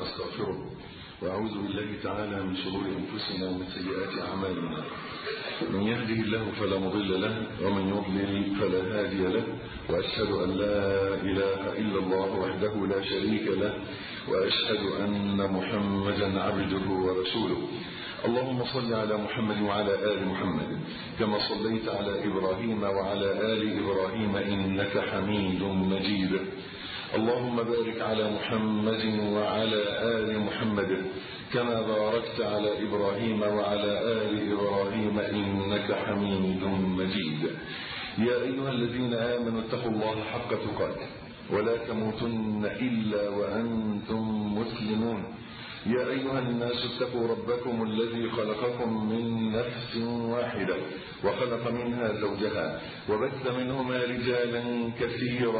وأستغفره وأعوذ بالله تعالى من شرور أنفسنا ومن سيئات أعمالنا من يهده الله فلا مضل له ومن يضلل فلا هادي له وأشهد أن لا إله إلا الله وحده لا شريك له وأشهد أن محمدا عبده ورسوله اللهم صل على محمد وعلى آل محمد كما صليت على إبراهيم وعلى آل إبراهيم إنك حميد مجيد اللهم بارك على محمد وعلى آل محمد كما باركت على إبراهيم وعلى آل إبراهيم إنك حميد مجيد يا أيها الذين آمنوا اتقوا الله حق تقاته ولا تموتن إلا وأنتم مسلمون يا أيها الناس اتقوا ربكم الذي خلقكم من نفس واحدة وخلق منها زوجها وبث منهما رجالا كثيرا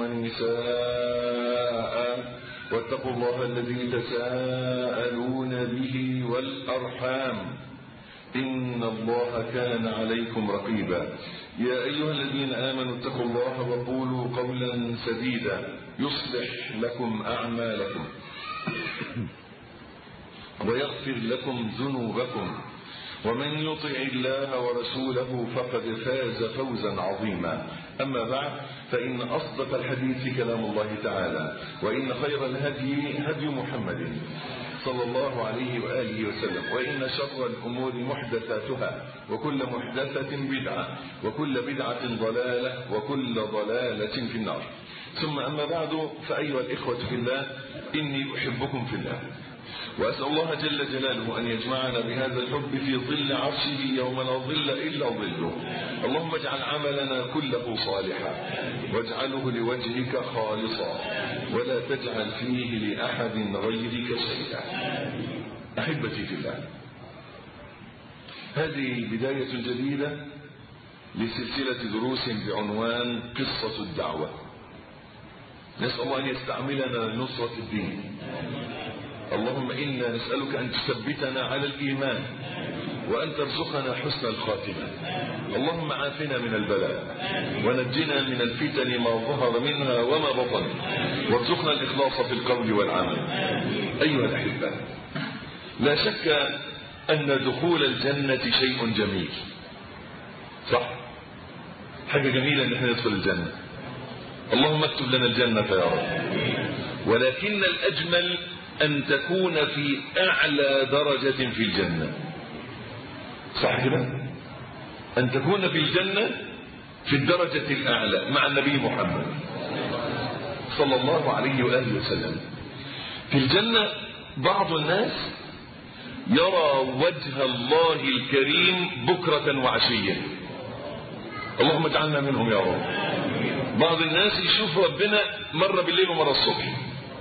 ونساء واتقوا الله الذي تساءلون به والأرحام إن الله كان عليكم رقيبا يا أيها الذين آمنوا اتقوا الله وقولوا قولا سديدا يصلح لكم أعمالكم ويغفر لكم ذنوبكم ومن يطع الله ورسوله فقد فاز فوزا عظيما أما بعد فإن أصدق الحديث كلام الله تعالى وإن خير الهدي هدي محمد صلى الله عليه وآله وسلم وإن شر الأمور محدثاتها وكل محدثة بدعة وكل بدعة ضلالة وكل ضلالة في النار ثم أما بعد فأيها الإخوة في الله إني أحبكم في الله وأسأل الله جل جلاله أن يجمعنا بهذا الحب في ظل عرشه يوم لا ظل إلا ظله اللهم اجعل عملنا كله صالحا واجعله لوجهك خالصا ولا تجعل فيه لأحد غيرك شيئا أحبتي في الله هذه بداية جديدة لسلسلة دروس بعنوان قصة الدعوة نسأل الله أن يستعملنا لنصرة الدين اللهم إنا نسألك أن تثبتنا على الإيمان وأن ترزقنا حسن الخاتمة اللهم عافنا من البلاء ونجنا من الفتن ما ظهر منها وما بطن وارزقنا الإخلاص في القول والعمل أيها الأحبة لا شك أن دخول الجنة شيء جميل صح حاجة جميلة أن احنا ندخل الجنة اللهم اكتب لنا الجنة يا رب ولكن الأجمل أن تكون في أعلى درجة في الجنة صح كده أن تكون في الجنة في الدرجة الأعلى مع النبي محمد صلى الله عليه وآله وسلم في الجنة بعض الناس يرى وجه الله الكريم بكرة وعشيا اللهم اجعلنا منهم يا رب بعض الناس يشوف ربنا مرة بالليل ومرة الصبح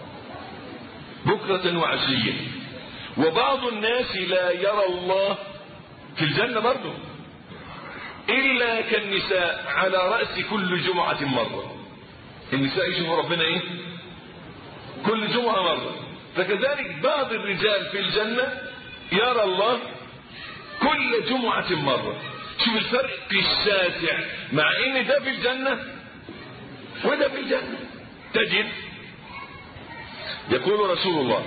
بكرة وعشية وبعض الناس لا يرى الله في الجنة برضه إلا كالنساء على رأس كل جمعة مرة النساء يشوفوا ربنا إيه كل جمعة مرة فكذلك بعض الرجال في الجنة يرى الله كل جمعة مرة شوف الفرق الشاسع مع ان ده في الجنة وده في الجنة تجد يقول رسول الله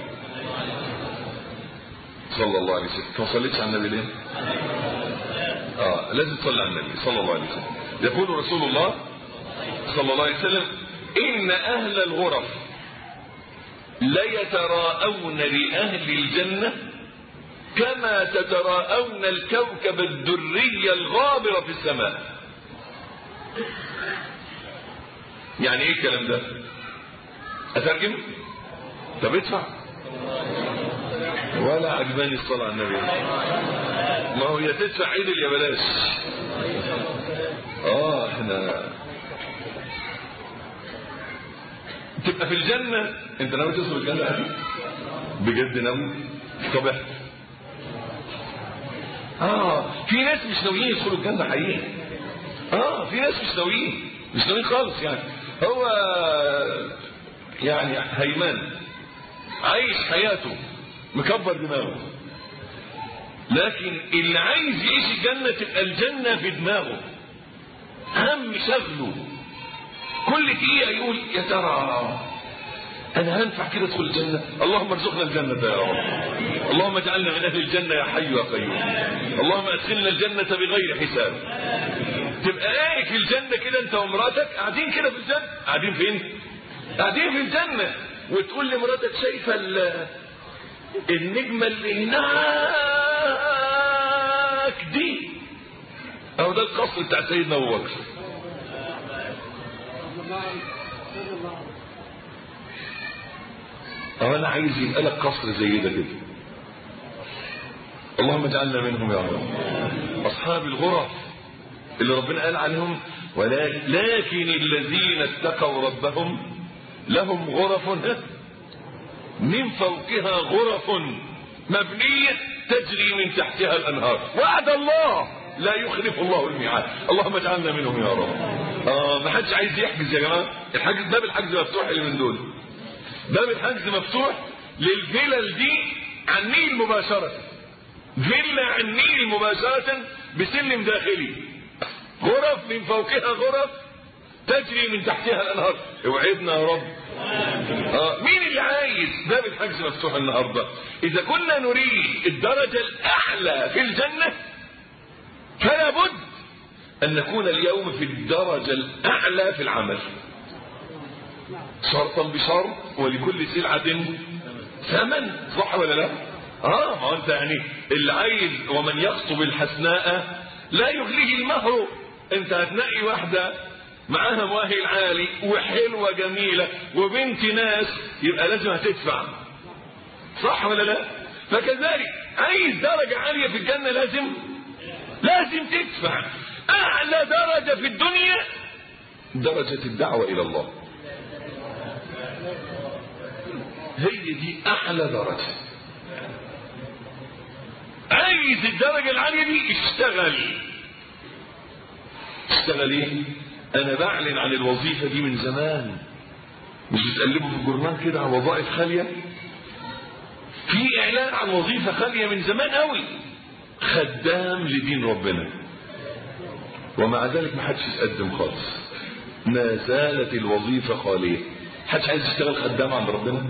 صلى الله عليه وسلم ما صليتش على النبي ليه اه لازم تصلي على النبي صلى الله عليه وسلم يقول رسول الله صلى الله عليه وسلم ان اهل الغرف ليتراءون لاهل الجنه كما تتراءون الكوكب الدري الغابر في السماء يعني ايه الكلام ده اترجم طب ادفع ولا عجباني الصلاة على النبي ما هو يا تدفع عدل يا بلاش اه احنا تبقى في الجنة انت ناوي تدخل الجنة أبي بجد ناوي طب احنا اه في ناس مش ناويين يدخلوا الجنة حقيقي اه في ناس مش ناويين مش ناويين خالص يعني هو يعني هيمان عايش حياته مكبر دماغه لكن اللي عايز يعيش الجنة تبقى الجنة في دماغه هم شغله كل دقيقة يقول يا ترى انا هنفع كده ادخل الجنه اللهم ارزقنا الجنه يا رب اللهم اجعلنا من اهل الجنه يا حي يا قيوم اللهم ادخلنا الجنه بغير حساب تبقى قاعد في الجنه كده انت ومراتك قاعدين كده في الجنه قاعدين فين قاعدين في الجنه وتقول لمراتك شايفه النجمه اللي هناك دي اهو ده القصر بتاع سيدنا ابو بكر أو أنا عايز يبقى لك قصر زي ده كده اللهم اجعلنا منهم يا رب أصحاب الغرف اللي ربنا قال عنهم ولكن الذين اتقوا ربهم لهم غرف من فوقها غرف مبنية تجري من تحتها الأنهار وعد الله لا يخلف الله الميعاد اللهم اجعلنا منهم يا رب آه ما حدش عايز يحجز يا جماعة الحجز باب الحجز مفتوح اللي من دول باب الحجز مفتوح للفلل دي عن النيل مباشرة فيلا عن النيل مباشرة بسلم داخلي غرف من فوقها غرف تجري من تحتها الانهار اوعدنا يا رب آه مين اللي عايز باب الحجز مفتوح النهارده اذا كنا نريد الدرجة الاعلى في الجنة فلا بد ان نكون اليوم في الدرجة الاعلى في العمل شرطا بشرط ولكل سلعة ثمن صح ولا لا اه ما هو انت يعني اللي عايز ومن يخطب الحسناء لا يغليه المهر انت هتنقي واحدة معاها مؤهل عالي وحلوة جميلة وبنت ناس يبقى لازم هتدفع صح ولا لا فكذلك عايز درجة عالية في الجنة لازم لازم تدفع اعلى درجة في الدنيا درجة الدعوة الى الله هي دي اعلى درجة عايز الدرجة العالية دي اشتغل اشتغل ايه انا بعلن عن الوظيفة دي من زمان مش بتقلبوا في الجورنال كده عن وظائف خالية في اعلان عن وظيفة خالية من زمان قوي خدام لدين ربنا ومع ذلك ما حدش يتقدم خالص ما زالت الوظيفة خالية حدش عايز يشتغل خدام عند ربنا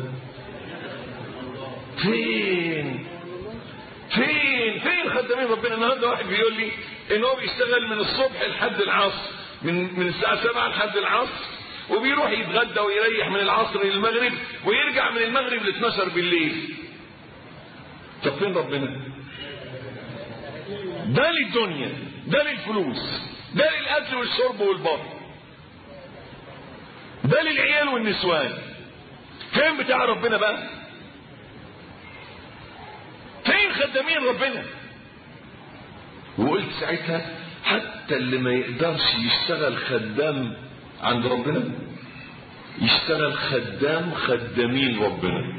فين فين فين خدامين ربنا النهارده واحد بيقول لي ان هو بيشتغل من الصبح لحد العصر من من الساعه 7 لحد العصر وبيروح يتغدى ويريح من العصر للمغرب ويرجع من المغرب ل 12 بالليل طب فين ربنا ده للدنيا ده للفلوس ده للاكل والشرب والبطن ده للعيال والنسوان فين بتاع ربنا بقى فين خدامين ربنا وقلت ساعتها حتى اللي ما يقدرش يشتغل خدام عند ربنا يشتغل خدام خدامين ربنا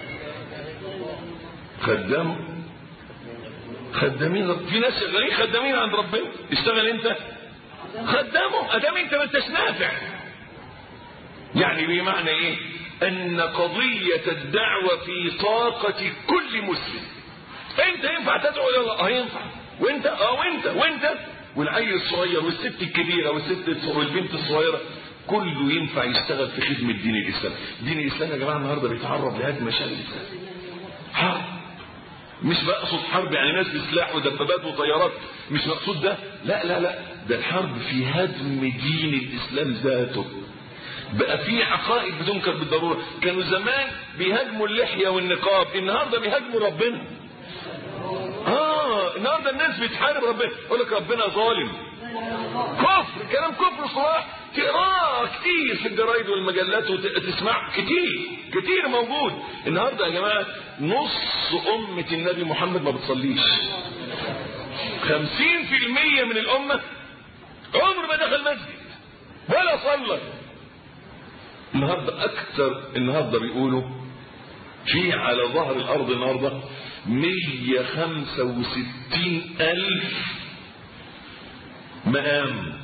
خدام خدامين رب... في ناس شغالين خدامين عند ربنا اشتغل انت خدامه ادام انت ما انتش نافع يعني بمعنى ايه ان قضية الدعوة في طاقة كل مسلم انت ينفع تدعو الى الله اه ينفع وانت اه وانت وانت والعيل الصغير والست الكبيرة والست والبنت الصغيرة كله ينفع يشتغل في خدمة دين الاسلام دين الاسلام يا جماعة النهاردة بيتعرض لهدم مشاكل حرب مش بقصد حرب يعني ناس بسلاح ودبابات وطيارات مش مقصود ده لا لا لا ده الحرب في هدم دين الاسلام ذاته بقى في عقائد بتنكر بالضروره كانوا زمان بيهاجموا اللحيه والنقاب النهارده بيهاجموا ربنا اه النهارده الناس بتحارب ربنا يقول لك ربنا ظالم كفر كلام كفر صراح تقراه كتير في الجرايد والمجلات وتسمع كتير كتير موجود النهارده يا جماعه نص امه النبي محمد ما بتصليش خمسين في المية من الأمة عمر ما دخل مسجد ولا صلى النهاردة أكثر النهاردة بيقولوا في على ظهر الأرض النهاردة 165 ألف مقام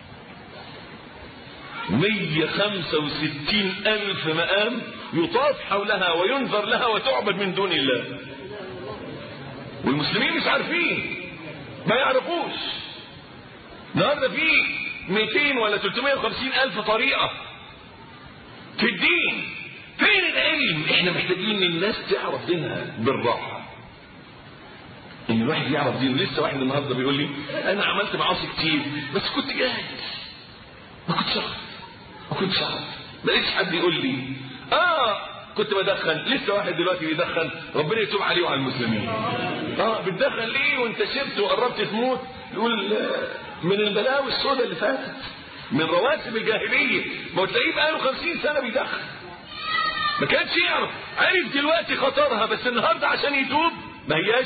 165 ألف مقام يطاف حولها وينذر لها وتعبد من دون الله والمسلمين مش عارفين ما يعرفوش النهارده في 200 ولا 350 ألف طريقة في الدين فين علم احنا محتاجين الناس تعرف دينها بالراحه ان الواحد يعرف دينه لسه واحد النهارده بيقول لي انا عملت معاصي كتير بس كنت جاهل ما كنتش اعرف ما كنتش اعرف ما لقيتش حد يقول لي اه كنت بدخن لسه واحد دلوقتي بيدخن ربنا يتوب عليه وعلى المسلمين اه بتدخن ليه وانت شربت وقربت تموت يقول آه، من البلاوي السوداء اللي فاتت من رواتب الجاهليه ما هو تلاقيه بقاله 50 سنه بيدخن ما كانش يعرف عرف دلوقتي خطرها بس النهارده عشان يتوب ما هياش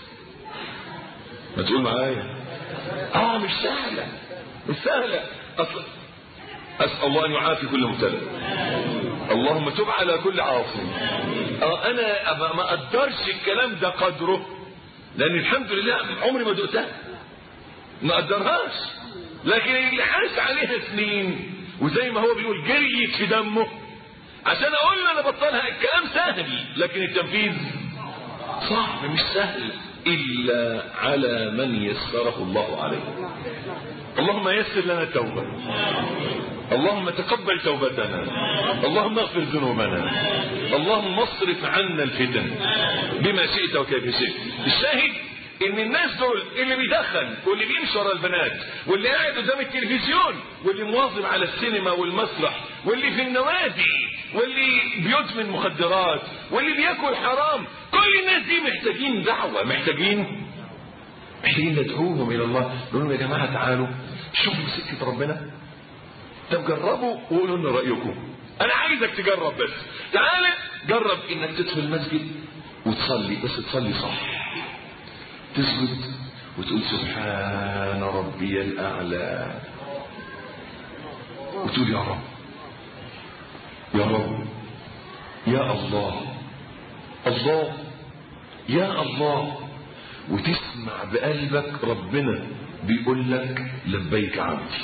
ما تقول معايا اه مش سهله مش سهله اصلا اسال الله ان يعافي كل مبتلى اللهم تب على كل عاصي اه انا أبقى ما اقدرش الكلام ده قدره لان الحمد لله عمري ما دقتها ما قدرهاش لكن اللي عاش عليها سنين وزي ما هو بيقول جريت في دمه عشان اقول له انا بطلها الكلام سهل لكن التنفيذ صعب مش سهل الا على من يسره الله عليه اللهم يسر لنا التوبه اللهم تقبل توبتنا اللهم اغفر ذنوبنا اللهم اصرف عنا الفتن بما شئت وكيف شئت الشاهد ان الناس دول اللي بيدخن واللي بيمشي ورا البنات واللي قاعد قدام التلفزيون واللي مواظب على السينما والمسرح واللي في النوادي واللي بيدمن مخدرات واللي بياكل حرام كل الناس دي محتاجين دعوه محتاجين محتاجين ندعوهم الى الله نقول لهم يا جماعه تعالوا شوفوا سكه ربنا طب جربوا وقولوا لنا رايكم انا عايزك تجرب بس تعال جرب انك تدخل المسجد وتصلي بس تصلي صح تسجد وتقول سبحان ربي الاعلى وتقول يا رب يا رب يا الله الله يا الله وتسمع بقلبك ربنا بيقول لك لبيك عبدي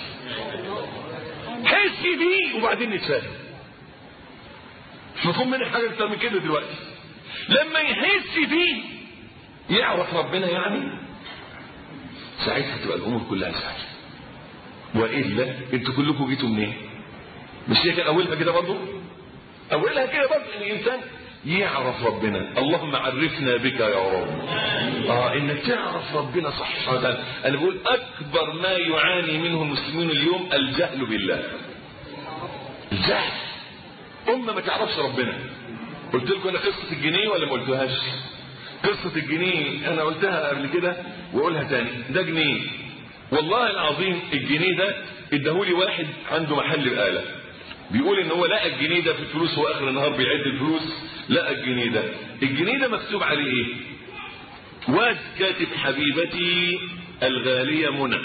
حس دي وبعدين نتفاهم مش مفهوم مني حاجه اكتر من كده دلوقتي لما يحس دي يعرف ربنا يعني ساعتها تبقى الامور كلها سهله والا انتوا كلكم جيتوا منين مش هي كان اولها كده برضه اولها كده برضه ان الانسان يعرف ربنا اللهم عرفنا بك يا رب اه انك تعرف ربنا صح سبحانه وتعالى انا بقول اكبر ما يعاني منه المسلمون اليوم الجهل بالله الجهل امه ما تعرفش ربنا قلت لكم انا قصه الجنيه ولا ما قلتوهاش قصه الجنيه انا قلتها قبل كده واقولها تاني ده جنيه والله العظيم الجنيه ده اداهولي واحد عنده محل بقاله بيقول ان هو لقى الجنيه ده في الفلوس هو اخر النهار بيعد الفلوس لقى الجنيه ده الجنيه ده مكتوب عليه ايه واد كاتب حبيبتي الغالية منى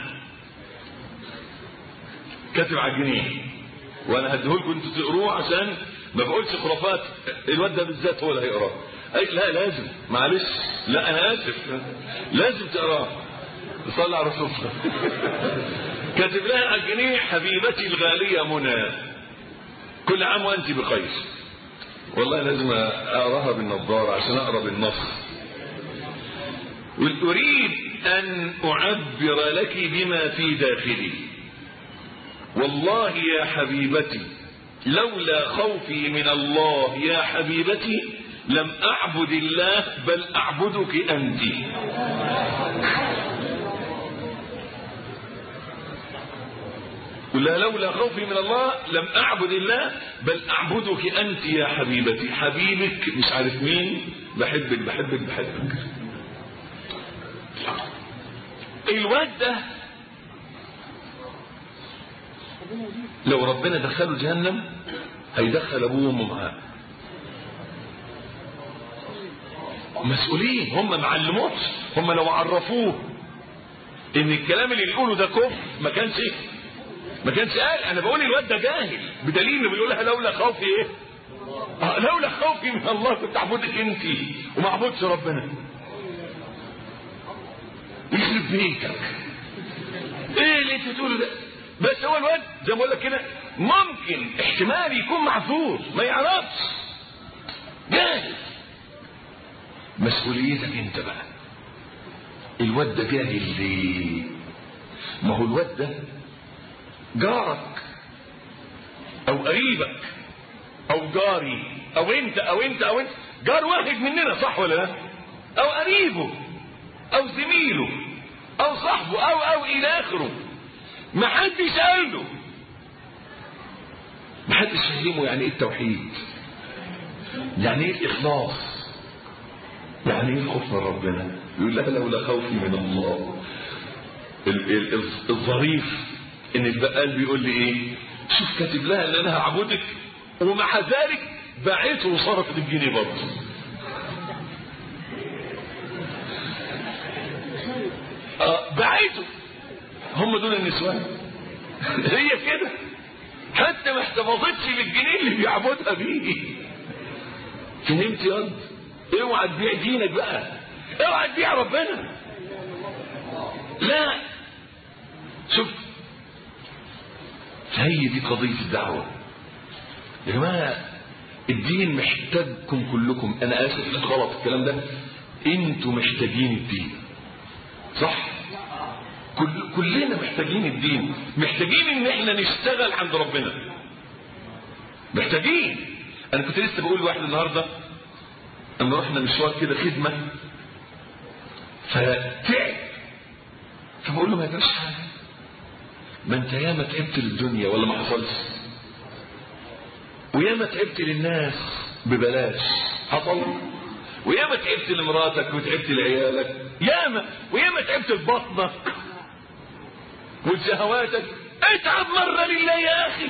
كاتب على الجنيه وانا هديهولكم انتوا تقروه عشان ما بقولش خرافات الواد ده بالذات هو اللي هيقراه اي لا لازم معلش لا انا اسف لازم تقراه صلى على الرسول كاتب لها على الجنيه حبيبتي الغالية منى كل عام وانت بخير والله لازم اقراها بالنظارة عشان اقرا بالنص اريد ان اعبر لك بما في داخلي والله يا حبيبتي لولا خوفي من الله يا حبيبتي لم اعبد الله بل اعبدك انت قل لها لولا خوفي من الله لم اعبد الله بل اعبدك انت يا حبيبتي حبيبك مش عارف مين بحبك بحبك بحبك الواد ده لو ربنا دخله جهنم هيدخل ابوه وامه معاه مسؤولين هم معلموش هم لو عرفوه ان الكلام اللي بيقوله ده كفر ما كانش ما كانش قال انا بقول الواد ده جاهل بدليل انه بيقول لها لولا خوفي ايه آه لولا خوفي من الله كنت اعبدك انت وما اعبدش ربنا يخرب بيتك ايه اللي انت تقوله ده بس هو الواد زي ما بقول لك كده ممكن احتمال يكون معذور ما يعرفش جاهل مسؤوليتك انت بقى الواد ده جاهل ليه ما هو الواد ده جارك او قريبك او جاري او انت او انت او انت جار واحد مننا صح ولا لا او قريبه او زميله او صاحبه او او الى اخره ما حدش قال له ما حدش فهمه يعني ايه التوحيد يعني ايه الاخلاص يعني ايه الخوف من ربنا يقول لها لولا خوفي من الله ال- ال- ال- الظريف ان البقال بيقول لي ايه شوف كاتب لها ان انا هعبدك ومع ذلك باعته وصرفت الجنيه برضه اه باعته هم دول النسوان هي كده حتى ما احتفظتش بالجنيه اللي بيعبدها بيه فهمت يا ولد؟ اوعى تبيع دينك بقى اوعى تبيع ربنا لا شوف هي دي قضية الدعوة يا جماعة الدين محتاجكم كلكم انا اسف غلط الكلام ده انتوا محتاجين الدين صح كل كلنا محتاجين الدين محتاجين ان احنا نشتغل عند ربنا محتاجين انا كنت لسه بقول لواحد النهارده اما رحنا مشوار كده خدمه فتعب فبقول له ما يجراش حاجه ما انت ياما تعبت للدنيا ولا ما حصلش وياما تعبت للناس ببلاش حصل وياما تعبت لمراتك وتعبت لعيالك ياما وياما تعبت لبطنك ولشهواتك اتعب مرة لله يا اخي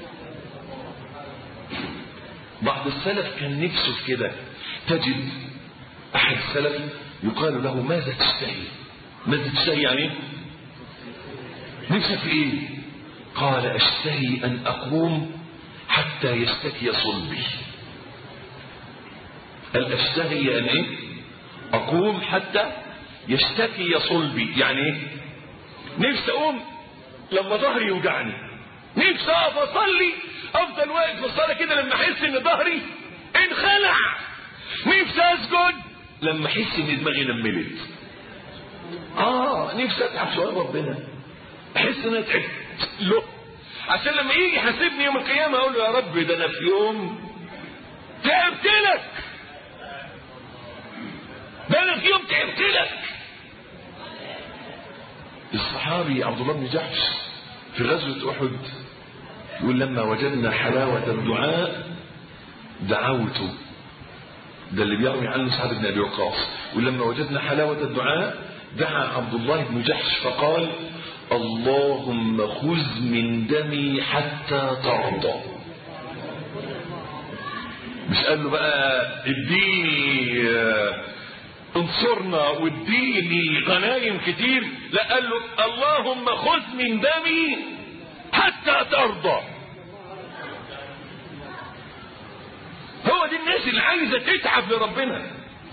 بعض السلف كان نفسه في كده تجد احد السلف يقال له ماذا تشتهي ماذا تشتهي يعني ايه نفسك في ايه قال اشتهي ان اقوم حتى يشتكي صلبي قال اشتهي ان ايه اقوم حتى يشتكي صلبي يعني ايه نفسي اقوم لما ظهري يوجعني نفسي اقف اصلي افضل واقف في الصلاه كده لما احس ان ظهري انخلع نفسي اسجد لما احس ان دماغي نملت اه نفسي اتعب شويه ربنا احس ان انا تعبت له عشان لما يجي يحاسبني يوم القيامه اقول له يا رب ده انا في يوم تعبت لك ده انا في يوم تعبت لك الصحابي عبد الله بن جحش في غزوه احد يقول لما وجدنا حلاوه الدعاء دعوت ده اللي بيروي عنه سعد بن ابي وقاص ولما وجدنا حلاوه الدعاء دعا عبد الله بن جحش فقال اللهم خذ من دمي حتى ترضى مش قال له بقى اديني آه، انصرنا واديني غنايم كتير لا قال له اللهم خذ من دمي حتى ترضى هو دي الناس اللي عايزه تتعب لربنا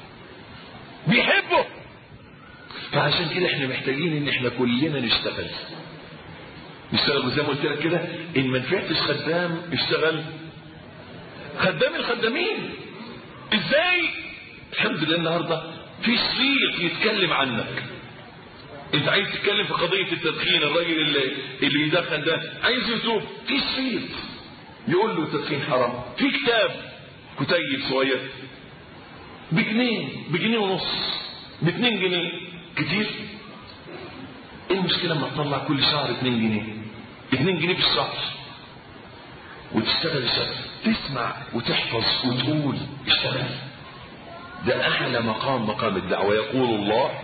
بيحبه فعشان كده احنا محتاجين ان احنا كلنا نشتغل نشتغل وزي ما قلت لك كده ان ما نفعتش خدام اشتغل خدام الخدامين ازاي الحمد لله النهارده في شريط يتكلم عنك انت عايز تتكلم في قضيه التدخين الراجل اللي اللي يدخن ده عايز يتوب في شريط يقول له التدخين حرام في كتاب كتيب صغير بجنيه بجنيه ونص باتنين جنيه كتير ايه المشكلة لما تطلع كل شهر اتنين جنيه اتنين جنيه في الشهر وتشتغل الشهر تسمع وتحفظ وتقول اشتغل ده اعلى مقام مقام الدعوة يقول الله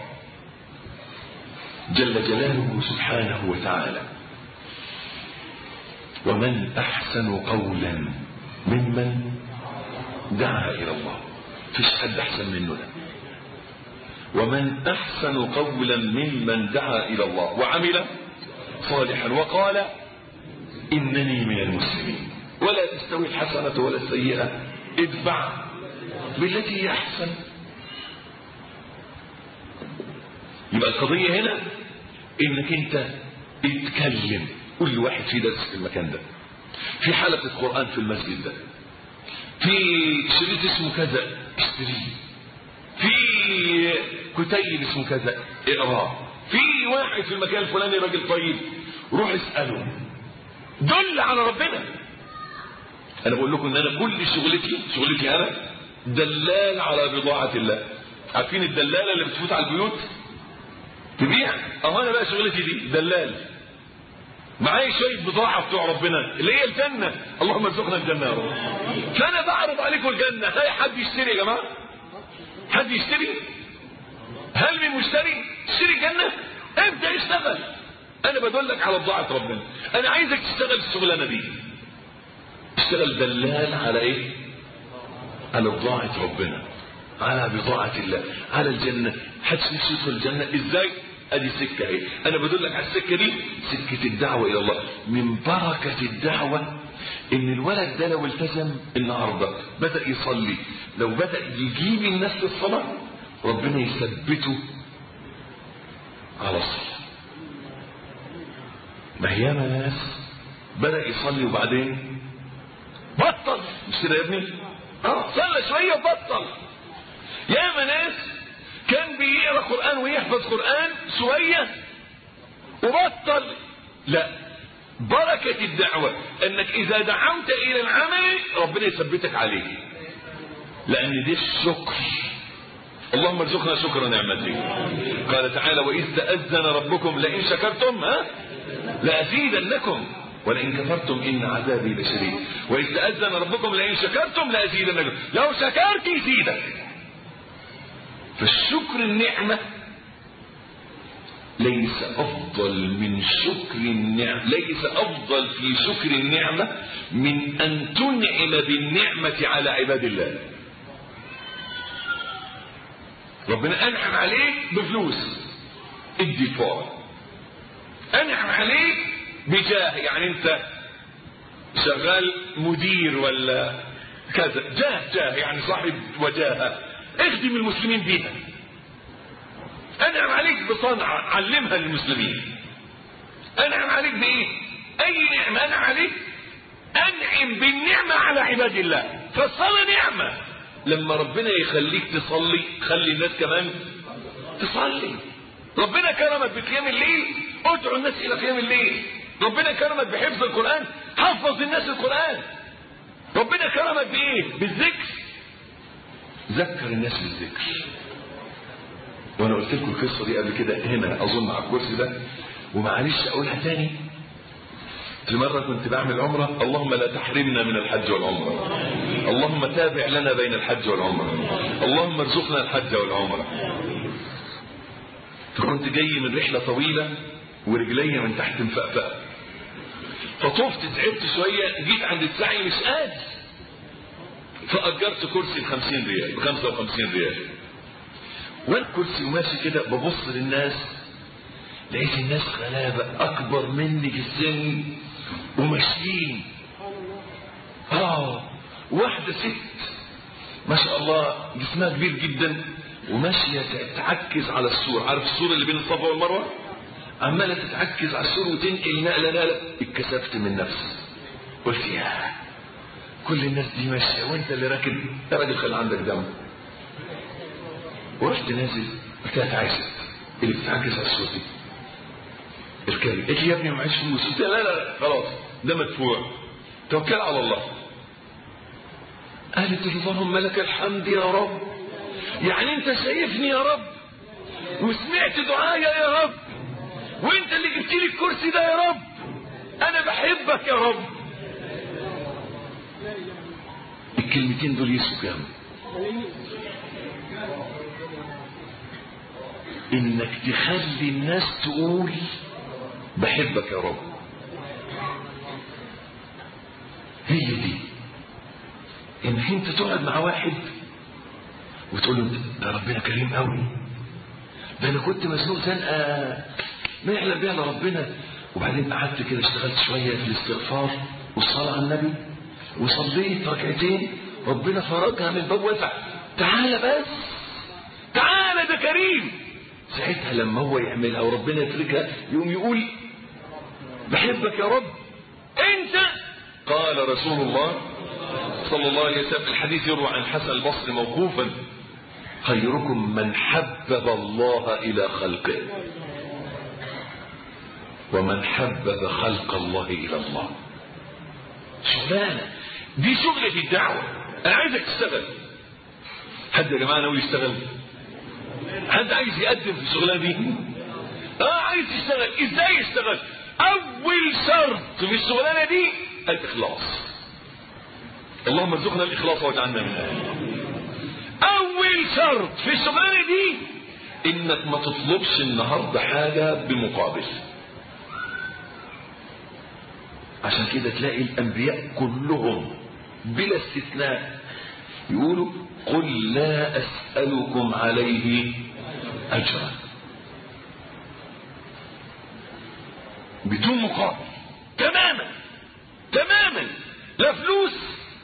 جل جلاله سبحانه وتعالى ومن احسن قولا ممن دعا الى الله فيش حد احسن منه ده ومن احسن قولا ممن دعا الى الله وعمل صالحا وقال انني من المسلمين ولا تستوي الحسنه ولا السيئه ادفع بالتي هي احسن يبقى القضيه هنا انك انت اتكلم كل واحد في درس في المكان ده في حلقه قران في المسجد ده في شريط اسمه كذا اشتريه في كتيب اسمه كذا اقراه في واحد في المكان الفلاني راجل طيب روح اساله دل على ربنا انا بقول لكم ان انا كل شغلتي شغلتي انا دلال على بضاعة الله عارفين الدلالة اللي بتفوت على البيوت تبيع اهو انا بقى شغلتي دي دلال معايا شوية بضاعة بتوع ربنا اللي هي الجنة اللهم ارزقنا الجنة يا رب فانا بعرض عليكم الجنة هاي حد يشتري يا جماعة حد يشتري هل من مشتري اشتري الجنة ابدأ اشتغل انا بدلك على بضاعة ربنا انا عايزك تشتغل الشغلانة دي اشتغل دلال على ايه على بضاعة ربنا على بضاعة الله على الجنة حدش نفسه يدخل الجنة ازاي ادي سكة ايه انا بدلك على السكة دي سكة الدعوة الى الله من بركة الدعوة ان الولد ده لو التزم النهاردة بدأ يصلي لو بدأ يجيب الناس للصلاة ربنا يثبته على الصلاة ما هي ناس بدأ يصلي وبعدين بطل مش كده يا ابني اه صلى شوية وبطل ياما ناس كان بيقرا قرآن ويحفظ قرآن شوية وبطل لا بركة الدعوة انك اذا دعوت الى العمل ربنا يثبتك عليه لان دي الشكر اللهم ارزقنا شكر نعمته قال تعالى واذ تأذن ربكم لئن شكرتم ها لأزيدنكم ولئن كفرتم إن عذابي لشديد وإذ تأذن ربكم لئن شكرتم لأزيدنكم لو شكرت يزيدك فالشكر النعمة ليس أفضل من شكر النعمة ليس أفضل في شكر النعمة من أن تنعم بالنعمة على عباد الله ربنا أنعم عليك بفلوس ادي الفقراء أنعم عليك بجاه يعني أنت شغال مدير ولا كذا جاه جاه يعني صاحب وجاهه اخدم المسلمين بيها انعم عليك بصنعة علمها للمسلمين انعم عليك بايه اي نعمة انعم عليك انعم بالنعمة على عباد الله فالصلاة نعمة لما ربنا يخليك تصلي خلي الناس كمان تصلي ربنا كرمك بقيام الليل ادعو الناس الى قيام الليل ربنا كرمك بحفظ القرآن حفظ الناس القرآن ربنا كرمك بايه بالذكر ذكر الناس بالذكر وانا قلت لكم القصه دي قبل كده هنا اظن على الكرسي ده ومعلش اقولها تاني في مرة كنت بعمل عمرة اللهم لا تحرمنا من الحج والعمرة اللهم تابع لنا بين الحج والعمرة اللهم ارزقنا الحج والعمرة فكنت جاي من رحلة طويلة ورجلي من تحت مفقفقة فطفت تعبت شوية جيت عند السعي مش قادر فأجرت كرسي ب 50 ريال ب 55 ريال وانا كرسي وماشي كده ببص للناس لقيت الناس غلابة أكبر مني في السن وماشيين آه واحدة ست ما شاء الله جسمها كبير جدا وماشية تعكز على السور عارف السور اللي بين الصفا والمروة عمالة تتعكز على السور وتنقل نقلة نقلة اتكسفت من نفسي قلت يا كل الناس دي ماشية وانت اللي راكب يا راجل خلي عندك دم ورحت نازل قلت لها تعالى اللي بتتعكز على السور دي اركبي قالت لي يا ابني معيش فلوس قلت لا لا لا خلاص ده مدفوع توكل على الله قالت اللهم لك الحمد يا رب يعني انت شايفني يا رب وسمعت دعايا يا رب وانت اللي جبت لي الكرسي ده يا رب انا بحبك يا رب الكلمتين دول يسوا كام انك تخلي الناس تقول بحبك يا رب هي دي انك انت تقعد مع واحد وتقول له ده ربنا كريم قوي ده انا كنت مزنوق زنقه ما يعلم بيها الا ربنا وبعدين قعدت كده اشتغلت شويه في الاستغفار والصلاه على النبي وصليت ركعتين ربنا فرجها من الباب واسع تعالى بس تعالى ده كريم ساعتها لما هو يعملها وربنا يفرجها يقوم يقول بحبك يا رب انت قال رسول الله صلى الله عليه وسلم الحديث يروى عن حسن البصري موقوفا خيركم من حبب الله الى خلقه ومن حبب خلق الله الى الله شغلانه دي شغلة الدعوة انا عايزك تشتغل حد يا جماعة ناوي يشتغل حد عايز يقدم في الشغلانة دي اه عايز يشتغل ازاي يشتغل اول شرط في الشغلانة دي الاخلاص اللهم ارزقنا الاخلاص واجعلنا من اهله اول شرط في الشغلانة دي انك ما تطلبش النهاردة حاجة بمقابل عشان كده تلاقي الانبياء كلهم بلا استثناء يقولوا قل لا اسألكم عليه اجرا بدون مقابل تماما تماما لا فلوس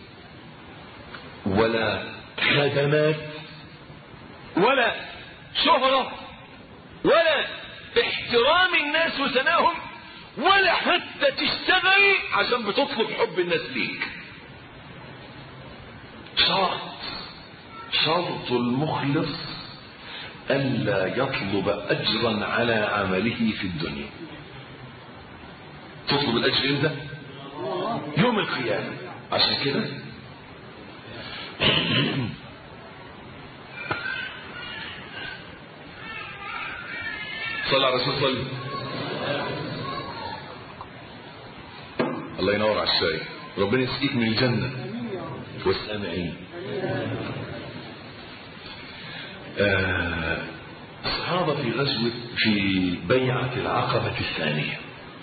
ولا خدمات ولا شهرة ولا احترام الناس وثناهم ولا حتى تشتغل عشان بتطلب حب الناس ليك شرط شرط المخلص ألا يطلب أجرا على عمله في الدنيا تطلب الأجر امتى؟ يوم القيامة عشان كده صلى على الرسول صلى الله ينور على الشاي ربنا يسقيك من الجنة والسامعين آه الصحابة في غزوة في بيعة العقبة الثانية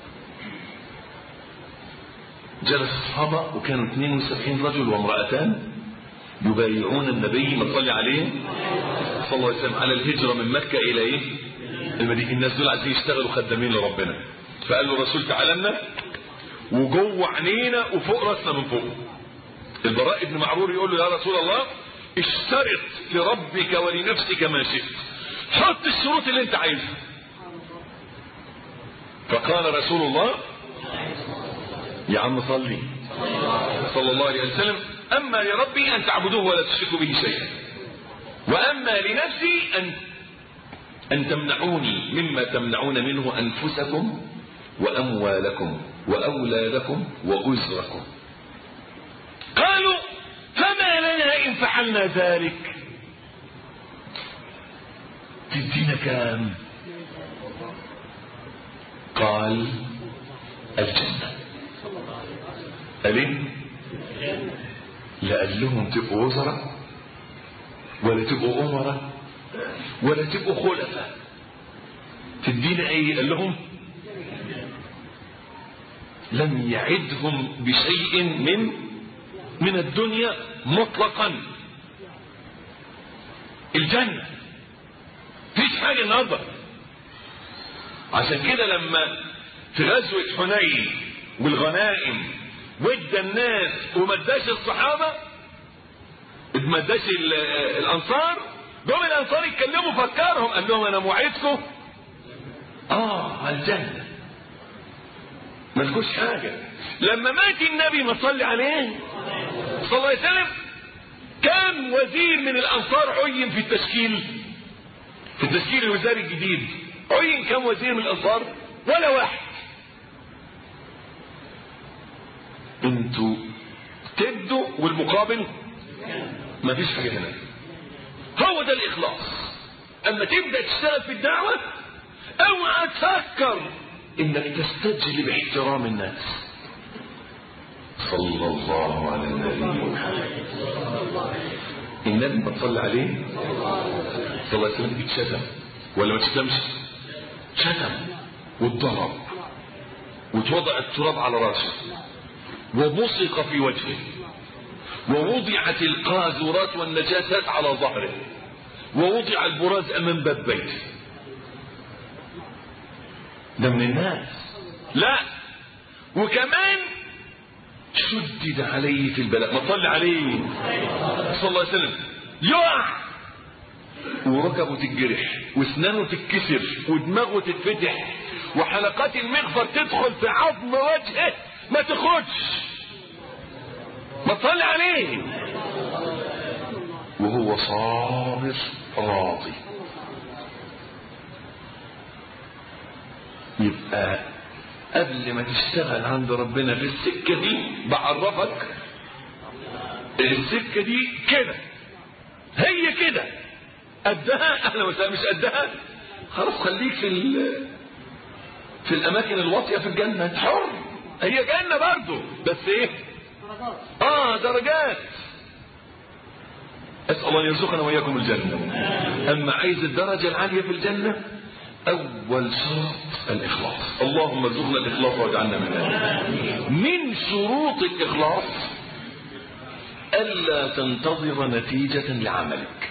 جلس الصحابة وكانوا 72 رجل وامرأتان يبايعون النبي ما صلي عليه صلى الله عليه وسلم على الهجرة من مكة إلى إيه؟ المدينة الناس دول عايزين يشتغلوا خدامين لربنا فقال له الرسول تعالى لنا وجوه عينينا وفوق راسنا من فوق البراء بن معرور يقول له يا رسول الله اشترط لربك ولنفسك ما شئت حط الشروط اللي انت عايزها فقال رسول الله يا عم صلي صلى الله عليه وسلم أما لربي أن تعبدوه ولا تشركوا به شيئا وأما لنفسي أن أن تمنعوني مما تمنعون منه أنفسكم وأموالكم وأولادكم وأزركم قالوا فما لنا إن فعلنا ذلك تدينا كام قال الجنة قال ايه لا قال لهم تبقوا وزراء ولا تبقوا أمراء ولا تبقوا خلفاء تدينا ايه قال لهم لم يعدهم بشيء من من الدنيا مطلقا الجنة فيش حاجة النهارده عشان كده لما في غزوة حنين والغنائم ودى الناس وما اداش الصحابة ما اداش الانصار دول الانصار يتكلموا فكرهم قال لهم انا موعدكم اه على الجنة ملكوش حاجة لما مات النبي ما صلي عليه صلى الله عليه وسلم كان وزير من الانصار عين في التشكيل في التشكيل الوزاري الجديد عين كم وزير من الانصار ولا واحد انتوا تدوا والمقابل ما فيش حاجه هنا هو ده الاخلاص اما تبدا تشتغل في الدعوه اوعى تفكر انك تستجلب احترام الناس صلى الله على النبي محمد النبي ما تصلي عليه صلى الله عليه وسلم اتشتم ولا ما تشتمش شتم واتضرب واتوضع التراب على راسه وبصق في وجهه ووضعت القاذورات والنجاسات على ظهره ووضع البراز امام باب بيته ده من الناس لا وكمان شدد عليه في البلاء ما صلي عليه صلى الله عليه وسلم يقع وركبه تتجرح واسنانه تتكسر ودماغه تتفتح وحلقات المغفر تدخل في عظم وجهه ما تخرجش ما تصلي عليه وهو صابر راضي يبقى قبل ما تشتغل عند ربنا في السكة دي بعرفك السكة دي كده هي كده قدها اهلا وسهلا مش قدها خلاص خليك في ال- في الاماكن الواطيه في الجنه انت حر هي جنه برضه بس ايه اه درجات اسال الله ان يرزقنا واياكم الجنه اما عايز الدرجه العاليه في الجنه اول شرط الاخلاص اللهم ارزقنا الاخلاص واجعلنا من اهله من شروط الاخلاص الا تنتظر نتيجه لعملك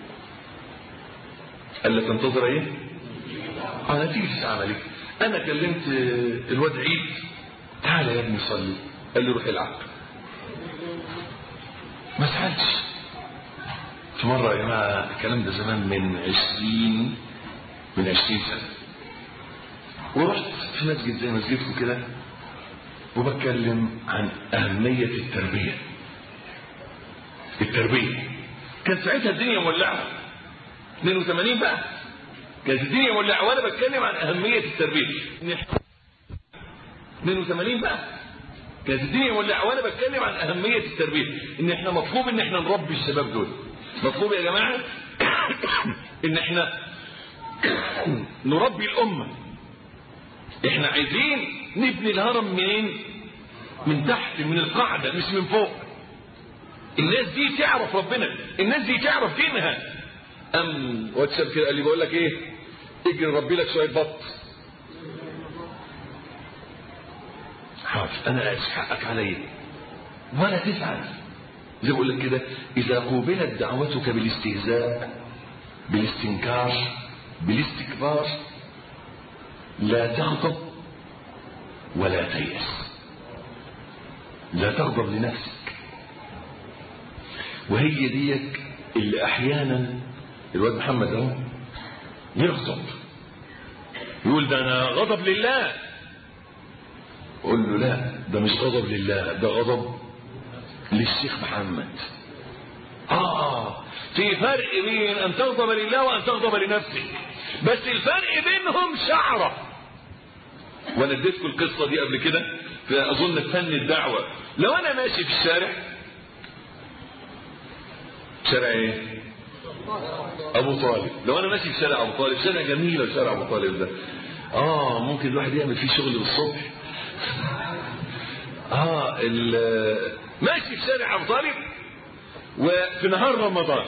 الا تنتظر ايه اه نتيجه عملك انا كلمت الواد عيد تعالى يا ابني صلي قال لي روح العب ما سالش في مرة يا جماعة الكلام ده زمان من عشرين من عشرين سنة ورحت في مسجد زي مسجدكم كده وبتكلم عن أهمية التربية التربية كان ساعتها الدنيا مولعة 82 بقى كانت الدنيا مولعة وأنا بتكلم عن أهمية التربية 82 بقى كانت الدنيا مولعة وأنا بتكلم عن أهمية التربية إن إحنا مطلوب إن إحنا نربي الشباب دول مطلوب يا جماعة إن إحنا نربي الأمة إحنا عايزين نبني الهرم منين؟ من تحت من القاعدة مش من فوق الناس دي تعرف ربنا الناس دي تعرف دينها أم واتساب كده قال لي بقول لك إيه اجري ربي لك شوية بط حاضر أنا آسف حقك عليا ولا تزعل زي ما بقول لك كده إذا قوبلت دعوتك بالاستهزاء بالاستنكار بالاستكبار لا تغضب ولا تيأس لا تغضب لنفسك وهي ديك اللي أحيانا الواد محمد اهو يغضب يقول ده أنا غضب لله قول له لا ده مش غضب لله ده غضب للشيخ محمد آه في فرق بين أن تغضب لله وأن تغضب لنفسك بس الفرق بينهم شعرة وأنا اديتكم القصة دي قبل كده فأظن فن الدعوة لو أنا ماشي في الشارع شارع إيه؟ أبو طالب لو أنا ماشي في شارع أبو طالب شارع جميل شارع أبو طالب ده آه ممكن الواحد يعمل فيه شغل الصبح آه ال- ماشي في شارع أبو طالب وفي نهار رمضان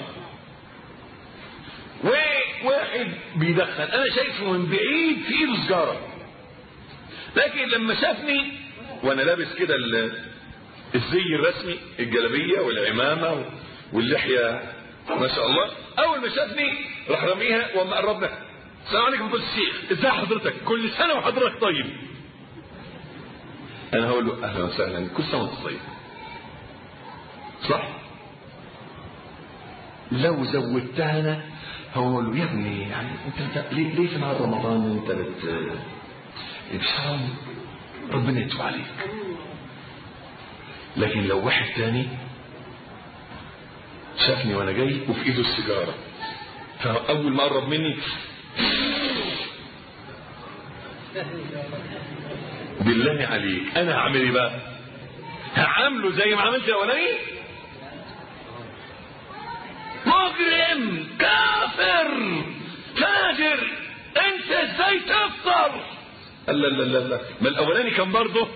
وواحد بيدخن انا شايفه من بعيد في ايده سجاره لكن لما شافني وانا لابس كده ال- الزي الرسمي الجلابيه والعمامه واللحيه ما شاء الله اول ما شافني راح رميها وما قربنا السلام عليكم فضيله الشيخ ازي حضرتك كل سنه وحضرتك طيب انا هقول له اهلا وسهلا كل سنه وانت طيب صح لو زودتها انا هقول له يا ابني يعني انت, انت ليه, ليه في نهار رمضان انت بت مش حرام ربنا يتوب عليك لكن لو واحد تاني شافني وانا جاي وفي ايده السيجاره فاول ما قرب مني بالله عليك انا هعمل ايه بقى هعامله زي ما عملت الاولاني مجرم كافر فاجر انت ازاي تفطر لا لا لا لا ما الاولاني كان برضه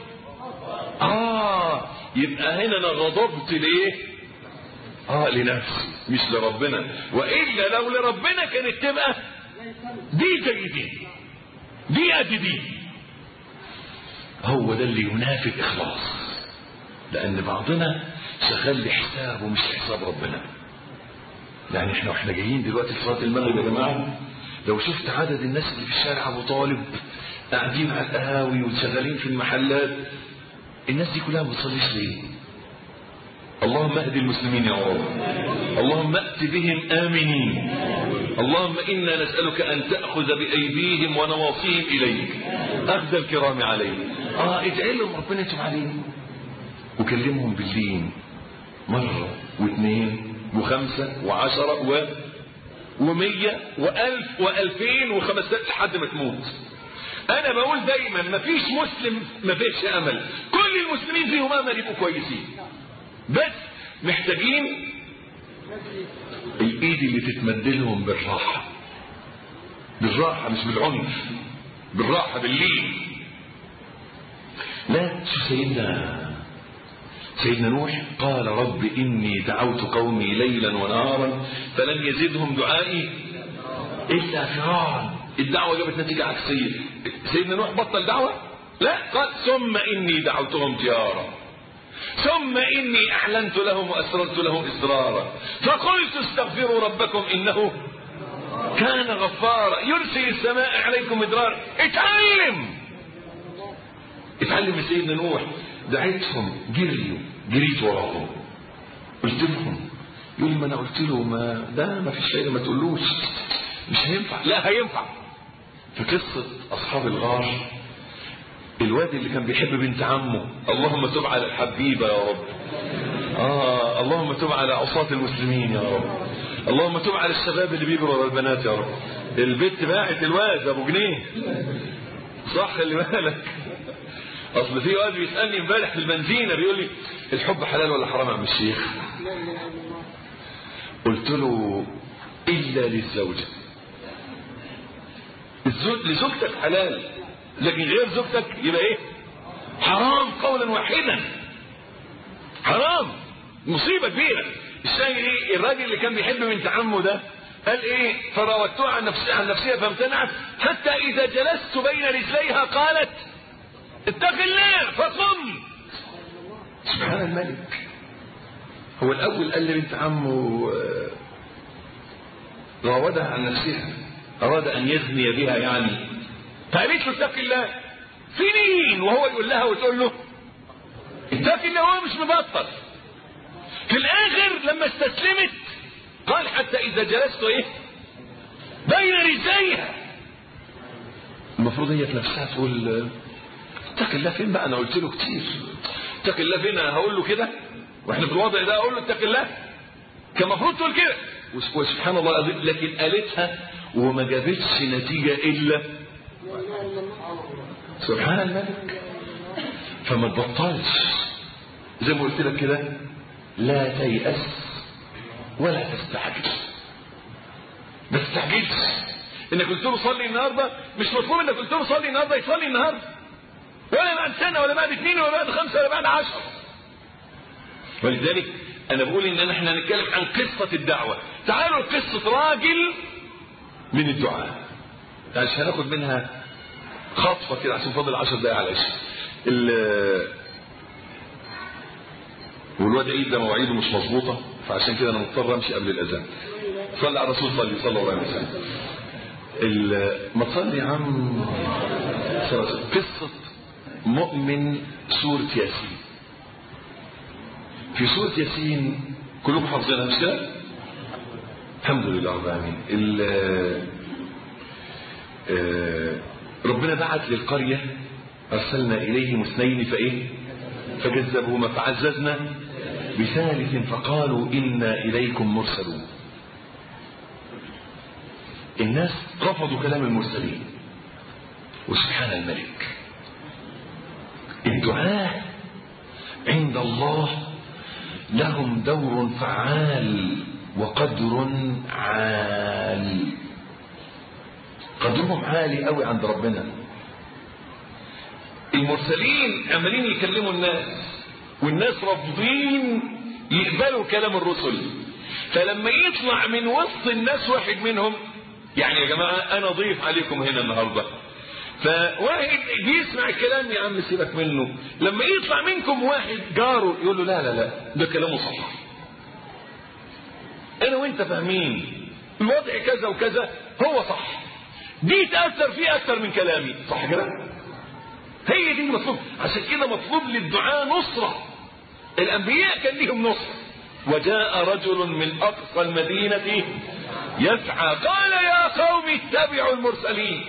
اه يبقى هنا انا غضبت ليه اه لنفسي مش لربنا والا لو لربنا كانت تبقى دي زي دي دي قد دي هو ده اللي ينافي الاخلاص لان بعضنا شغال لحسابه مش لحساب ربنا يعني احنا واحنا جايين دلوقتي في صلاه المغرب يا جماعه لو شفت عدد الناس اللي في الشارع ابو طالب قاعدين على القهاوي وشغالين في المحلات الناس دي كلها ما بتصليش ليه؟ اللهم اهد المسلمين يا رب اللهم ائت بهم امنين اللهم انا نسالك ان تاخذ بايديهم ونواصيهم اليك اخذ الكرام عليك اه ادعي لهم ربنا يتوب عليهم وكلمهم باللين مره واثنين وخمسه وعشره و ومية وألف وألفين وخمسة لحد ما تموت أنا بقول دايما مفيش مسلم مفيش أمل كل المسلمين فيهم أمل يبقوا كويسين بس محتاجين الايد اللي تتمد لهم بالراحة بالراحة مش بالعنف بالراحة باللين لا شو سيدنا سيدنا نوح قال رب إني دعوت قومي ليلا ونهارا فلم يزدهم دعائي إلا فرارا الدعوة جابت نتيجة عكسية سيدنا نوح بطل دعوة لا قال ثم إني دعوتهم جهارا ثم إني أعلنت لهم وأسررت لهم إسرارا فقلت استغفروا ربكم إنه كان غفارا يرسل السماء عليكم مدرارا اتعلم اتعلم من سيدنا نوح دعيتهم جريوا جريت وراهم قلت لهم يقول ما انا قلت له ما ده ما فيش فايده ما تقولوش مش هينفع لا هينفع في قصه اصحاب الغار الواد اللي كان بيحب بنت عمه اللهم تب على الحبيبه يا رب اه اللهم تب على عصاة المسلمين يا رب اللهم تب على الشباب اللي بيجروا ورا البنات يا رب البت باعت الواد ابو جنيه صح خلي بالك اصل في واد بيسالني امبارح في البنزينه بيقول لي الحب حلال ولا حرام يا عم الشيخ قلت له الا للزوجه الزوج لزوجتك حلال لكن غير زوجتك يبقى ايه حرام قولا واحدا حرام مصيبه كبيره الشاهد ايه الراجل اللي كان بيحب بنت عمه ده قال ايه فراودتها عن نفسها عن نفسها فامتنعت حتى اذا جلست بين رجليها قالت اتق الله فقم سبحان الملك هو الاول قال لبنت عمه راودها عن نفسها اراد ان يزني بها يعني فقالت له اتق الله سنين وهو يقول لها وتقول له اتق الله هو مش مبطل في الاخر لما استسلمت قال حتى اذا جلست ايه بين رجليها المفروض هي في نفسها تقول اتق الله فين بقى انا قلت له كتير اتق الله فين انا هقول له كده واحنا في الوضع ده اقول له اتق الله كان المفروض تقول كده وسبحان الله لكن قالتها وما جابتش نتيجه الا سبحان الملك فما تبطلش زي ما قلت لك كده لا تيأس ولا تستعجل ما تستعجلش انك قلت له صلي النهارده مش مطلوب انك قلت له صلي النهارده يصلي النهارده ولا بعد سنه ولا بعد اثنين ولا بعد خمسه ولا بعد عشره ولذلك انا بقول ان احنا هنتكلم عن قصه الدعوه تعالوا قصه راجل من الدعاء عشان هناخد منها خطفه كده عشان فاضل 10 دقايق على العشاء والواد عيد ده مواعيده مش مظبوطه فعشان كده انا مضطر امشي قبل الاذان صلي على الرسول صلي صلى الله عليه وسلم ما تصلي يا عم قصه مؤمن سوره ياسين في سوره ياسين كلكم حافظينها مش كده الحمد لله رب العالمين ربنا بعت للقريه ارسلنا اليهم اثنين فايه فكذبوهما فعززنا بثالث فقالوا إنا إليكم مرسلون الناس رفضوا كلام المرسلين وسبحان الملك الدعاء عند الله لهم دور فعال وقدر عال قدرهم عالي قوي عند ربنا المرسلين عمالين يكلموا الناس والناس رافضين يقبلوا كلام الرسل فلما يطلع من وسط الناس واحد منهم يعني يا جماعة أنا ضيف عليكم هنا النهاردة فواحد بيسمع الكلام يا عم سيبك منه لما يطلع منكم واحد جاره يقول له لا لا لا ده كلامه صح أنا وأنت فاهمين الوضع كذا وكذا هو صح دي تأثر فيه أكثر من كلامي صح كده؟ هي دي المطلوب عشان كده مطلوب للدعاء نصرة الأنبياء كان لهم نصرة وجاء رجل من أقصى المدينة يسعى قال يا قوم اتبعوا المرسلين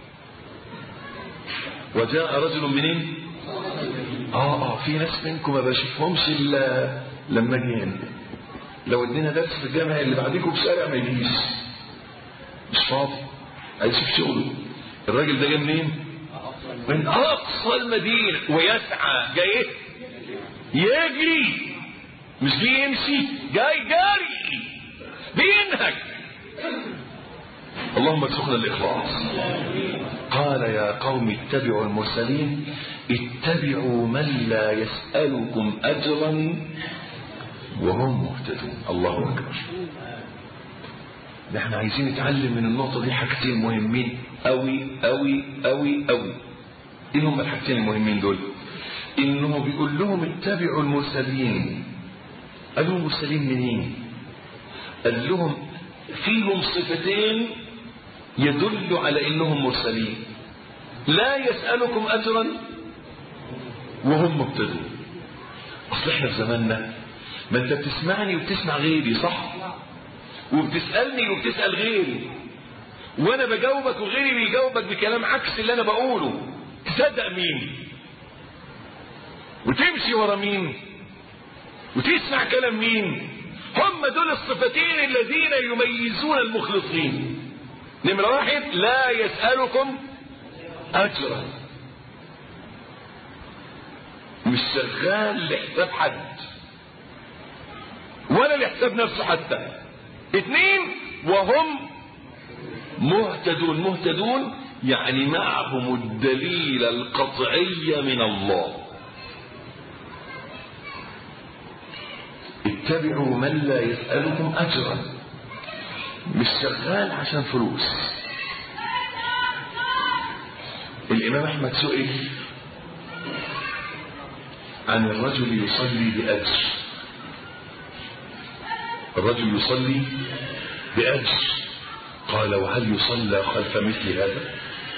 وجاء رجل منين اه اه في ناس منكم ما بشوفهمش الا لما اجي هنا لو ادينا درس في الجامعه اللي بعديكم في شارع ما يجيش مش فاضي عايز يشوف شغله الراجل ده جاي منين من اقصى المدينه ويسعى جاي يجري مش بيمشي جاي جاري بينهك اللهم ارزقنا الاخلاص قال يا قوم اتبعوا المرسلين اتبعوا من لا يسألكم اجرا وهم مهتدون الله اكبر احنا عايزين نتعلم من النقطة دي حاجتين مهمين قوي قوي قوي قوي ايه هم الحاجتين المهمين دول انه بيقول لهم اتبعوا المرسلين قال لهم مرسلين منين قال لهم فيهم صفتين يدل على انهم مرسلين لا يسألكم اجرا وهم مبتدون اصل احنا في زماننا ما انت بتسمعني وبتسمع غيري صح وبتسألني وبتسأل غيري وانا بجاوبك وغيري بيجاوبك بكلام عكس اللي انا بقوله تصدق مين وتمشي ورا مين وتسمع كلام مين هم دول الصفتين الذين يميزون المخلصين نمرة واحد لا يسألكم أجرا مش شغال لحساب حد ولا لحساب نفسه حتى اثنين وهم مهتدون مهتدون يعني معهم الدليل القطعي من الله اتبعوا من لا يسألكم أجرا مش شغال عشان فلوس الإمام أحمد سئل عن الرجل يصلي بأجر الرجل يصلي بأجر قال وهل يصلى خلف مثل هذا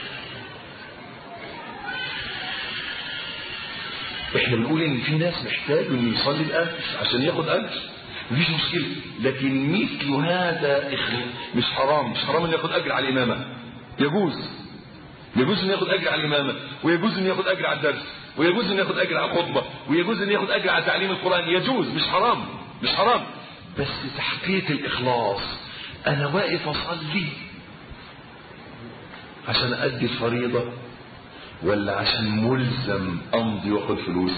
احنا بنقول ان في ناس محتاج انه يصلي بأجر عشان ياخد أجر مفيش مشكلة لكن مثل هذا مش حرام مش حرام انه ياخد أجر على الإمامة يجوز يجوز انه ياخد أجر على الإمامة ويجوز انه ياخد أجر على الدرس ويجوز انه ياخد أجر على الخطبة ويجوز انه ياخد أجر على تعليم القرآن يجوز مش حرام مش حرام بس تحقيق الإخلاص أنا واقف أصلي عشان أدي الفريضة ولا عشان ملزم أمضي وأخد فلوس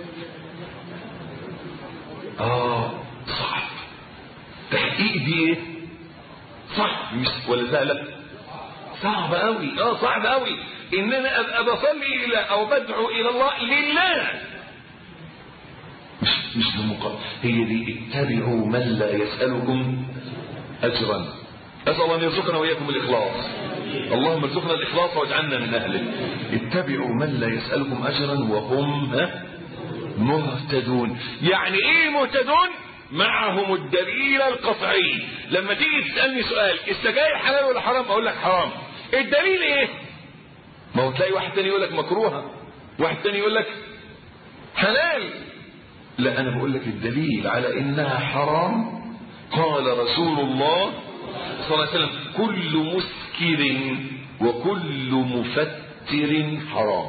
آه صعب تحقيق دي إيه صعب مش ولا سهلة صعب قوي اه صعب قوي ان انا ابقى بصلي الى او بدعو الى الله لله مش مش للمقابل هي دي اتبعوا من لا يسألكم أجرا أسأل الله أن يرزقنا وإياكم الإخلاص اللهم ارزقنا الإخلاص واجعلنا من أهله اتبعوا من لا يسألكم أجرا وهم ها مهتدون يعني إيه مهتدون معهم الدليل القطعي لما تيجي تسألني سؤال السجاير حلال ولا حرام أقول لك حرام الدليل إيه ما هو تلاقي واحد تاني يقول لك مكروهة واحد تاني يقول لك حلال لا أنا بقول لك الدليل على إنها حرام قال رسول الله صلى الله عليه وسلم كل مسكر وكل مفتر حرام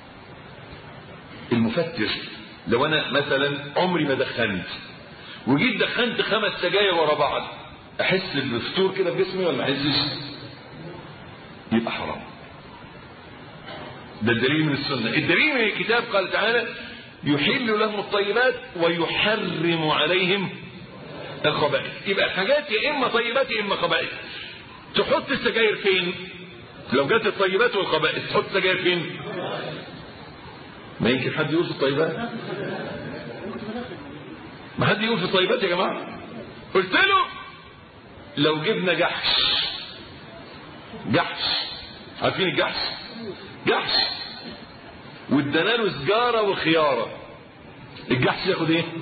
المفتر لو أنا مثلا عمري ما دخنت وجيت دخنت خمس سجاير ورا بعض أحس بفتور كده في جسمي ولا ما أحسش يبقى حرام ده الدليل من السنة الدليل من الكتاب قال تعالى يحل لهم الطيبات ويحرم عليهم الخبائث يبقى الحاجات يا اما طيبات يا اما خبائث تحط السجاير فين لو جت الطيبات والخبائث تحط السجاير فين ما يمكن حد يقول في الطيبات ما حد يقول في الطيبات يا جماعه قلت له لو جبنا جحش جحش عارفين الجحش جحش وادانا له سجاره وخياره الجحش ياخد ايه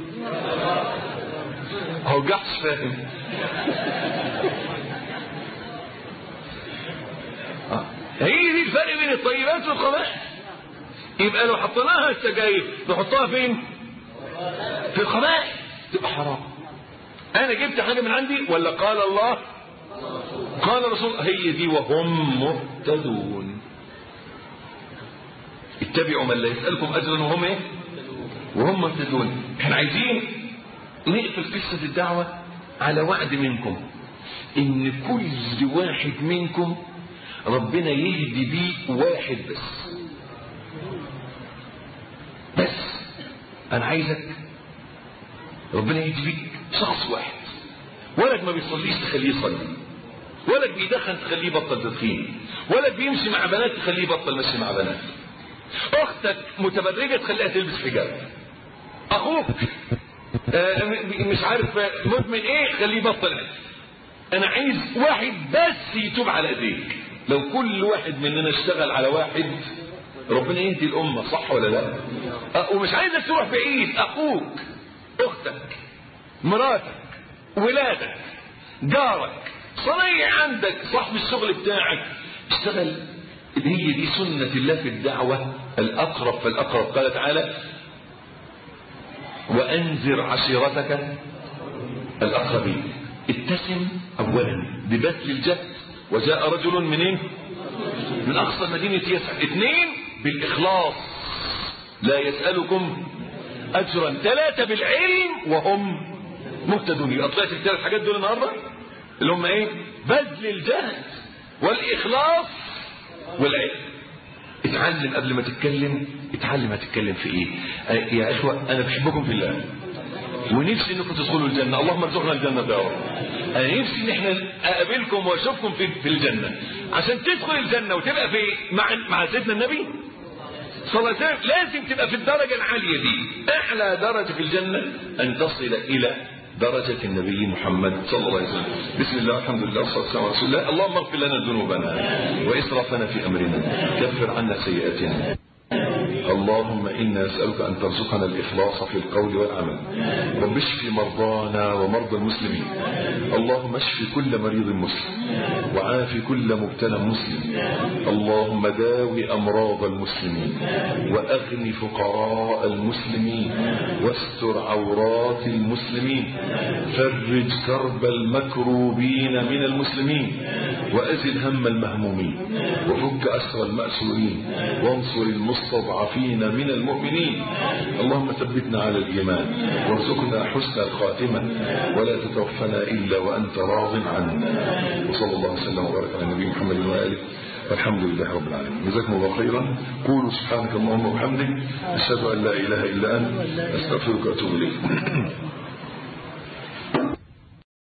هو جحش فاهم هي دي الفرق بين الطيبات والخبائث يبقى لو حطيناها السجاير نحطها فين في الخبائث تبقى حرام انا جبت حاجه من عندي ولا قال الله قال رسول هي دي وهم مهتدون اتبعوا من لا يسألكم أجرا وهم ايه وهم مهتدون احنا عايزين نقفل قصة الدعوة على وعد منكم ان كل واحد منكم ربنا يهدي بيه واحد بس بس انا عايزك ربنا يهدي بيك شخص واحد ولد ما بيصليش تخليه يصلي ولد بيدخن تخليه بطل تدخين ولد بيمشي مع بنات تخليه بطل مشي مع بنات اختك متبرجه تخليها تلبس حجاب اخوك آه مش عارف مدمن ايه خليه يبطل انا عايز واحد بس يتوب على ايديك لو كل واحد مننا اشتغل على واحد ربنا يهدي الامه صح ولا لا أه ومش عايزك تروح بعيد اخوك اختك مراتك ولادك جارك صنيع عندك صاحب الشغل بتاعك اشتغل هي دي سنة الله في الدعوة الأقرب فالأقرب قال تعالى وأنذر عشيرتك الأقربين اتسم أولا ببذل الجهد وجاء رجل منين من أقصى مدينة يسعى اثنين بالإخلاص لا يسألكم أجرا ثلاثة بالعلم وهم مهتدون يبقى طلعت الثلاث حاجات دول النهارده اللي هم ايه بذل الجهد والإخلاص والعلم اتعلم قبل ما تتكلم اتعلم هتتكلم في ايه يا اخوة انا بحبكم في الله ونفسي انكم تدخلوا الجنة اللهم ارزقنا الجنة يا رب انا نفسي ان احنا اقابلكم واشوفكم في, في الجنة عشان تدخل الجنة وتبقى في مع مع سيدنا النبي صلى الله عليه وسلم لازم تبقى في الدرجة العالية دي اعلى درجة في الجنة ان تصل الى درجة النبي محمد صلى الله عليه وسلم بسم الله الحمد لله والصلاة والسلام على رسول الله اللهم اغفر لنا ذنوبنا وإسرافنا في أمرنا كفر عنا سيئاتنا اللهم إنا نسألك أن ترزقنا الإخلاص في القول والعمل رب اشف مرضانا ومرضى المسلمين اللهم اشف كل مريض مسلم وعاف كل مبتلى مسلم اللهم داوي أمراض المسلمين وأغن فقراء المسلمين واستر عورات المسلمين فرج كرب المكروبين من المسلمين وأزل هم المهمومين وفك أسر المأسورين وانصر المستضعفين من المؤمنين اللهم ثبتنا على الإيمان وارزقنا حسن الخاتمة ولا تتوفنا إلا وأنت راض عنا وصلى الله وسلم وبارك على النبي محمد وآله والحمد لله رب العالمين جزاكم الله خيرا قولوا سبحانك اللهم وبحمدك أشهد أن لا إله إلا أنت أستغفرك وأتوب إليك